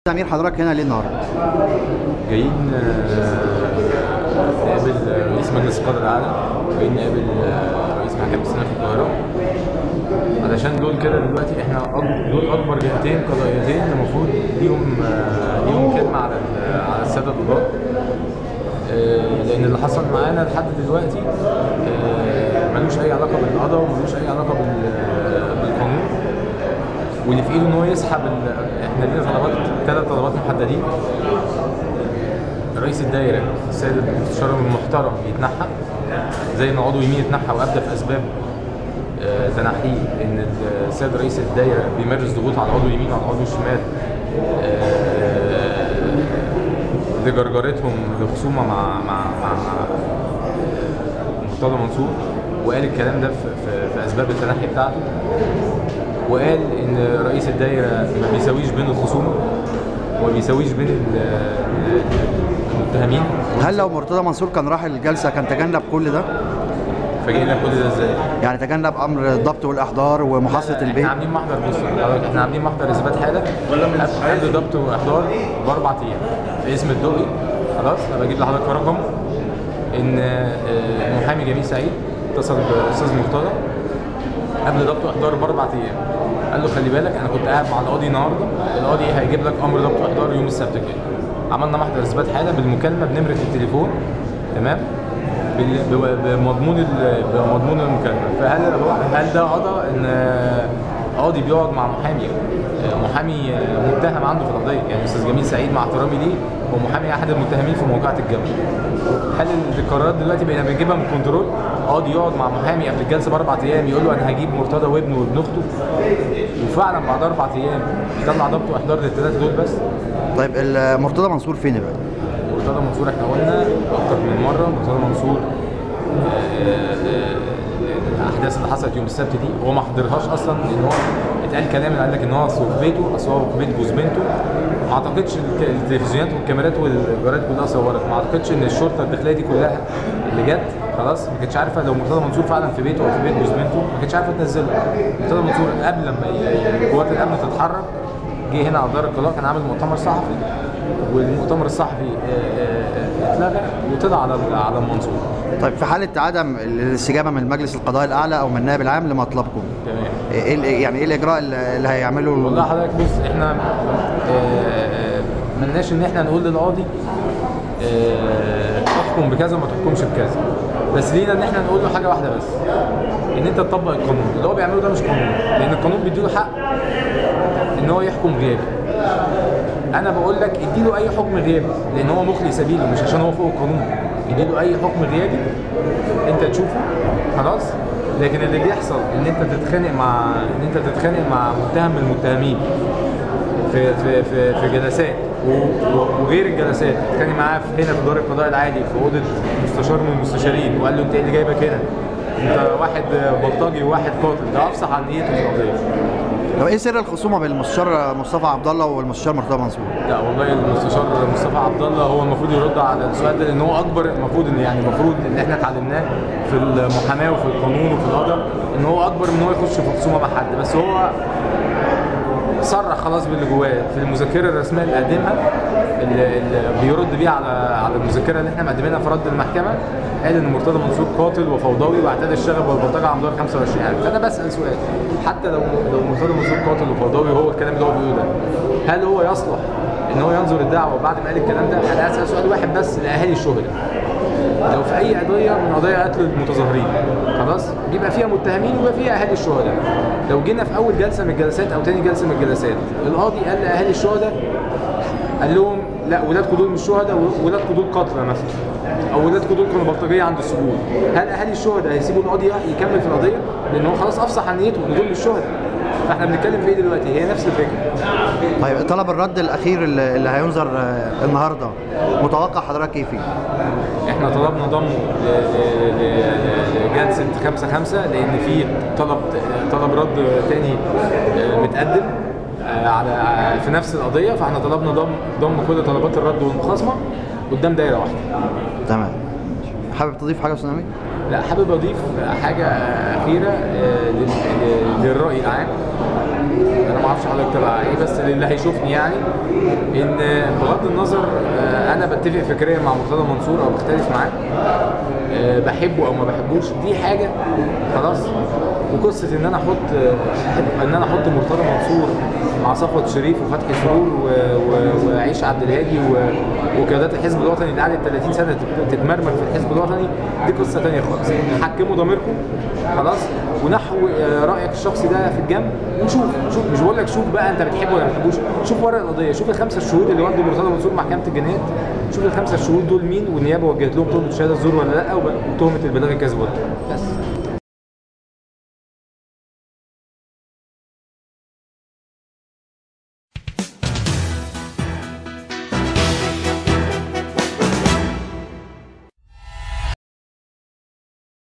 امير حضرتك هنا ليه النهارده؟ جايين آه، نقابل رئيس مجلس القضاء الاعلى جايين نقابل آه، رئيس محكمه السنه في القاهره علشان دول كده دلوقتي احنا أك- دول اكبر جهتين قضائيتين المفروض ليهم آه، ليهم كلمه على ال- على الساده القضاه آه، لان اللي حصل معانا لحد دلوقتي آه، ملوش اي علاقه بالقضاء وملوش اي علاقه بال- بالقانون واللي في ايده ان هو يسحب ال- احنا لينا طلبات ثلاث طلبات محددين رئيس الدايره السيد المستشار المحترم يتنحى زي ما عضو يمين يتنحى وابدا في اسباب آه، تنحيه ان السيد رئيس الدايره بيمارس ضغوط على العضو اليمين وعلى العضو الشمال آه، لجرجرتهم لخصومه مع مع مع مرتضى منصور وقال الكلام ده في, في, في اسباب التنحي بتاعته وقال ان رئيس الدايره ما بيساويش بين الخصوم وما بيساويش بين ال- ال- المتهمين هل لو مرتضى منصور كان راح الجلسه كان تجنب كل ده؟ فجينا كل ده ازاي؟ يعني تجنب امر الضبط والاحضار ومحاصره احنا البيت عاملين محضر بص حضرتك، احنا عاملين محضر اثبات حاله قبل- قبل ضبط واحضار باربع ايام في اسم الدقي خلاص انا بجيب لحضرتك رقم ان آه، المحامي جميل سعيد اتصل بالاستاذ مرتضى قبل ضبط واحضار باربع ايام قال له خلي بالك انا كنت قاعد مع القاضي النهارده القاضي هيجيب لك امر ضبط واحضار يوم السبت الجاي عملنا محضر اثبات حاله بالمكالمه بنمره التليفون تمام بال- ب- بمضمون ال- بمضمون المكالمه فهل هو هل ده قضى ان قاضي بيقعد مع محامي محامي متهم عنده في القضيه يعني استاذ جميل سعيد مع احترامي ليه هو محامي احد المتهمين في موقعه الجمل هل القرارات دلوقتي بقينا بنجيبها من كنترول قاضي يقعد مع محامي قبل الجلسه باربع ايام يقول له انا هجيب مرتضى وابنه وابن اخته وفعلا بعد اربع ايام يطلع ضبط واحضار للثلاثه دول بس طيب ال- مرتضى منصور فين دلوقتي؟ مرتضى منصور احنا قلنا اكتر من مره مرتضى منصور آه، آه، الاحداث اللي حصلت يوم السبت دي هو ما حضرهاش اصلا لان هو اتقال كلام قال لك ان هو اصل في بيته اصل هو في بيت جوز بنته ما اعتقدش الك- التلفزيونات والكاميرات والجرايد كلها صورت ما اعتقدش ان الشرطه الداخليه دي كلها اللي جت خلاص ما كانتش عارفه لو مرتضى منصور فعلا في بيته او في بيت جوز بنته ما كانتش عارفه تنزله مرتضى منصور قبل لما ي- قوات الامن تتحرك جه هنا على دار القضاء كان عامل مؤتمر صحفي والمؤتمر الصحفي آه، آه، آه، اتلغى وطلع على على منصور طيب في حاله عدم الاستجابه من مجلس القضاء الاعلى او من النائب العام لمطلبكم تمام ايه ال- يعني ايه الاجراء اللي اللي هيعمله ال- والله حضرتك بص احنا آه، ملناش ان احنا نقول للقاضي آه، احكم بكذا وما تحكمش بكذا بس لينا ان احنا نقول له حاجه واحده بس ان انت تطبق القانون اللي هو بيعمله ده مش قانون لان القانون بيديله حق ان هو يحكم غيابي انا بقول لك اديله اي حكم غيابي لان هو مخلي سبيله مش عشان هو فوق القانون اديله اي حكم غيابي انت تشوفه خلاص لكن اللي بيحصل ان انت تتخانق مع ان انت تتخانق مع متهم من المتهمين في في في في جلسات و- و- وغير الجلسات تتخانق معاه في- هنا في دار القضاء العادي في اوضه مستشار من المستشارين وقال له انت ايه اللي جايبك هنا؟ انت واحد بلطجي وواحد قاتل ده افصح عن نيته في القضيه لو ايه سر الخصومه بين المستشار مصطفى عبد الله والمستشار مرتضى منصور؟ لا والله المستشار مصطفى عبد الله هو المفروض يرد على السؤال ده لان هو اكبر المفروض ان يعني المفروض ان احنا اتعلمناه في المحاماه وفي القانون وفي القضاء ان هو اكبر من هو يخش في خصومه مع حد بس هو صرح خلاص باللي جواه في المذكره الرسميه اللي قدمها اللي, اللي بيرد بيها على على المذكره اللي احنا مقدمينها في رد المحكمه قال ان مرتضى منصور قاتل وفوضوي واعتاد الشغب والبلطجه على مدار 25000 فانا بسال سؤال حتى لو لو مرتضى منصور قاتل وفوضوي وهو الكلام اللي هو بيقوله ده هل هو يصلح ان هو ينظر الدعوه بعد ما قال الكلام ده؟ انا اسال سؤال واحد بس لاهالي الشهداء لو في اي قضيه من قضايا قتل المتظاهرين خلاص بيبقى فيها متهمين ويبقى فيها اهالي الشهداء لو جينا في اول جلسه من الجلسات او تاني جلسه من الجلسات القاضي قال لاهالي الشهداء قال لهم لا ولادكم دول مش شهداء ولادكم دول قتلى مثلا او ولادكم دول كانوا بلطجيه عند السجون هل اهالي الشهداء هيسيبوا القاضي يكمل في القضيه لان هو خلاص افصح عن نيته ان دول مش شهداء فاحنا بنتكلم في ايه دلوقتي هي نفس الفكره طيب طلب الرد الاخير اللي اللي هينظر آه، النهارده متوقع حضرتك ايه فيه؟ احنا طلبنا ضمه ل- ل- ل- لجلسه 5 5 لان في طلب طلب رد تاني آه، متقدم آه، على في نفس القضيه فاحنا طلبنا ضم ضم كل طلبات الرد والمخاصمه قدام دايره واحده تمام حابب تضيف حاجه يا استاذ نبيل؟ لا حابب اضيف حاجه اخيره آه، لل- لل- للراي العام انا ما اعرفش حضرتك تبع ايه بس اللي هيشوفني يعني ان بغض النظر آه، انا بتفق فكريا مع مرتضى منصور او بختلف معاه آه، بحبه او ما بحبوش دي حاجه خلاص وقصه ان انا احط آه، ان انا احط مرتضى منصور مع صفوت شريف وفتحي سرور و- و- وعيش عبد الهادي و- وقيادات الحزب الوطني اللي قعدت 30 سنه تت- تتمرمر في الحزب الوطني دي قصه ثانيه خالص حكموا ضميركم خلاص ونحو آه، رايك الشخصي ده في الجنب وشوف شوف مش بقول لك شوف بقى انت بتحبه ولا ما بتحبوش شوف ورق القضيه شوف الخمسه الشهود اللي ودوا مرتضى منصور محكمه الجنايات شوف الخمسه الشهود دول مين والنيابه وجهت لهم تهمه شهاده الزور ولا لا وتهمه البلاغ الكاذب ولا لا. بس